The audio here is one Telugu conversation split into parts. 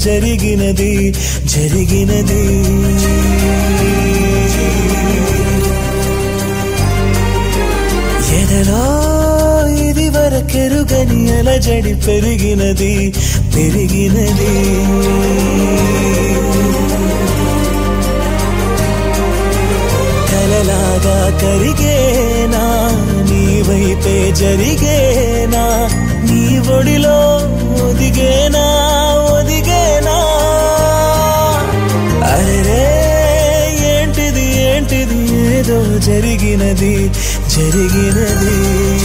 జరిగినది జరిగినది ఎదలో ఇది వరకెరుగని అలజడి పెరిగినది పెరిగినది కలలాగా కరిగేనా నీ వైపే జరిగేనా నీ ఒడిలో ఒదిగేనా ఒదిగేనా అరే ఏంటిది ఏంటిది ఏదో జరిగినది జరిగినది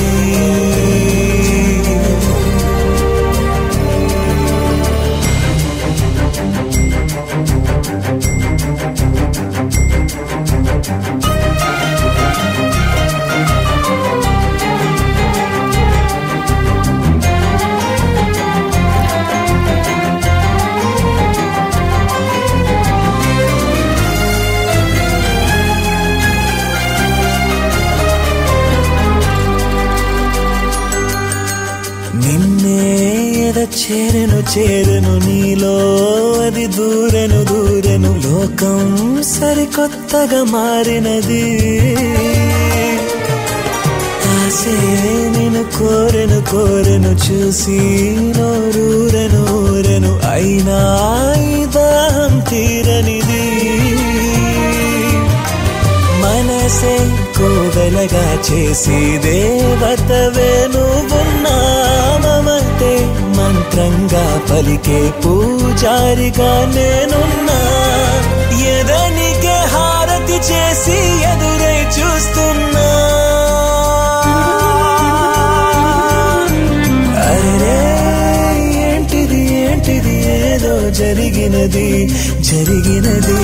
నిన్నే ఎద చేరెను చేరెను నీలో అది దూరెను దూరెను లోకం సరికొత్తగా మారినది ఆసే నేను కోరెను కోరెను చూసి నోరూరెను ఊరెను అయినా ఈ దాహం తీరనిది మనసే కోవెలగా చేసి దేవతవే నువ్వున్నా మమతే మంత్రంగా పలికే పూజారిగా నేనున్నా ఎదనికే హారతి చేసి ఎదురై చూస్తున్నా అరే ఏంటిది ఏంటిది ఏదో జరిగినది జరిగినది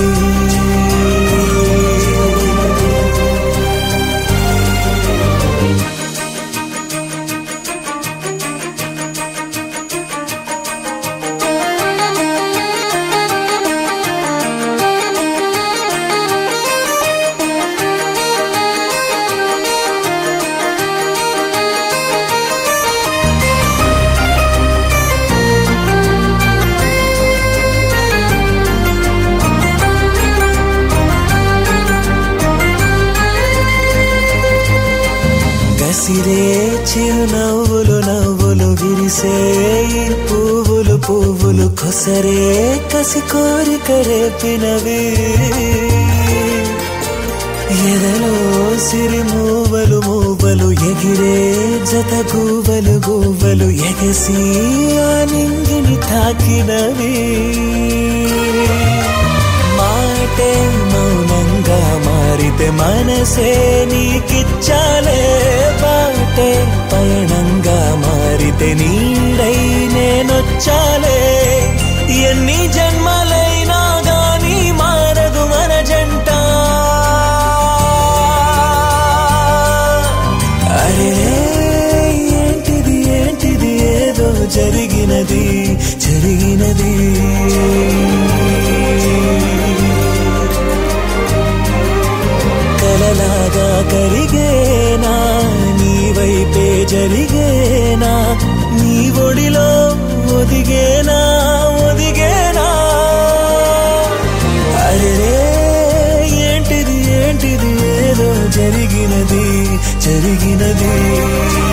కసిరే చిరునవ్వులు నవ్వులు విరిసే ఈ పువ్వులు పువ్వులు కొసరే కసి కోరిక రేపినవి ఎదలో సిరి మూవలు మూవలు ఎగిరే జత గువ్వలు గువ్వలు ఎగసి ఆ నింగిని తాకినవి మాటే మౌనంగా మారితే మనసే నీకిచ్చాలే బాటే పయనంగా మారితే నీడై నేనొచ్చాలే ఎన్ని జన్మలైనా గాని మారదు మన జంట అరే ఏంటిది ఏంటిది ఏదో జరిగినది జరిగినది కలలాగా కరిగేనా నీ వైపే జరిగేనా నీ ఒడిలో ఒదిగేనా ఒదిగేనా అరే ఏంటిది ఏంటిది ఏదో జరిగినది జరిగినది